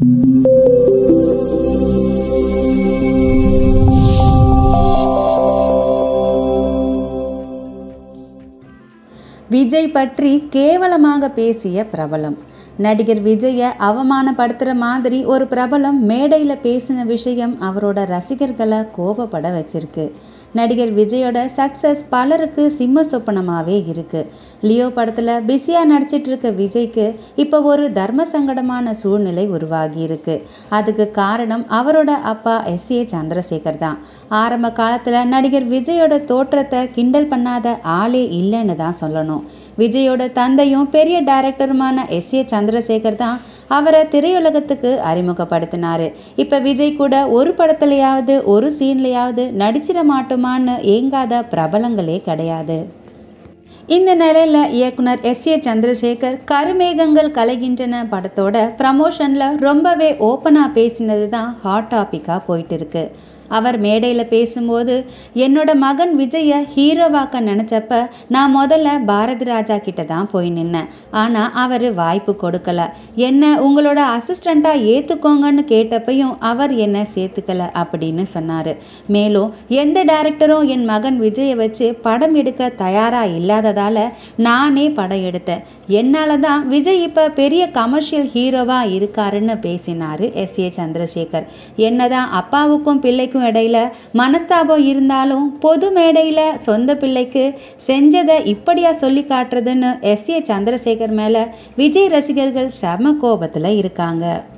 விஜய் பற்றி கேவலமாக பேசிய பிரபலம் நடிகர் விஜயை அவமானப்படுத்துகிற மாதிரி ஒரு பிரபலம் மேடையில் பேசின விஷயம் அவரோட ரசிகர்களை கோபப்பட வச்சிருக்கு நடிகர் விஜயோட சக்ஸஸ் பலருக்கு சிம்ம சொப்பனமாகவே இருக்குது லியோ படத்தில் பிஸியாக நடிச்சிட்டு இருக்க விஜய்க்கு இப்போ ஒரு தர்ம சங்கடமான சூழ்நிலை உருவாகி இருக்கு அதுக்கு காரணம் அவரோட அப்பா எஸ் ஏ சந்திரசேகர் தான் ஆரம்ப காலத்தில் நடிகர் விஜயோட தோற்றத்தை கிண்டல் பண்ணாத ஆளே இல்லைன்னு தான் சொல்லணும் விஜயோட தந்தையும் பெரிய டைரக்டருமான எஸ் ஏ சந்திரசேகர் தான் அவரை திரையுலகத்துக்கு அறிமுகப்படுத்தினாரு இப்போ விஜய் கூட ஒரு படத்துலையாவது ஒரு சீன்லையாவது நடிச்சிட மாட்டோமான்னு ஏங்காத பிரபலங்களே கிடையாது இந்த நிலையில் இயக்குனர் எஸ் ஏ சந்திரசேகர் கருமேகங்கள் கலைகின்றன படத்தோட ப்ரமோஷனில் ரொம்பவே ஓப்பனாக பேசினது தான் ஹாட் டாப்பிக்காக போயிட்டு இருக்கு அவர் மேடையில் பேசும்போது என்னோட மகன் விஜயை ஹீரோவாக்க நினச்சப்ப நான் முதல்ல பாரதி ராஜா கிட்ட தான் போய் நின்னேன் ஆனால் அவர் வாய்ப்பு கொடுக்கல என்ன உங்களோட அசிஸ்டண்ட்டாக ஏற்றுக்கோங்கன்னு கேட்டப்பையும் அவர் என்ன சேர்த்துக்கல அப்படின்னு சொன்னார் மேலும் எந்த டைரக்டரும் என் மகன் விஜயை வச்சு படம் எடுக்க தயாராக இல்லாததால் நானே படம் எடுத்தேன் என்னால் தான் விஜய் இப்போ பெரிய கமர்ஷியல் ஹீரோவாக இருக்காருன்னு பேசினார் எஸ் ஏ சந்திரசேகர் என்னதான் அப்பாவுக்கும் பிள்ளைக்கும் இடையில மனஸ்தாபம் இருந்தாலும் பொது மேடையில் சொந்த பிள்ளைக்கு செஞ்சதை இப்படியா சொல்லி காட்டுறதுன்னு எஸ் ஏ சந்திரசேகர் மேலே விஜய் ரசிகர்கள் செம கோபத்தில் இருக்காங்க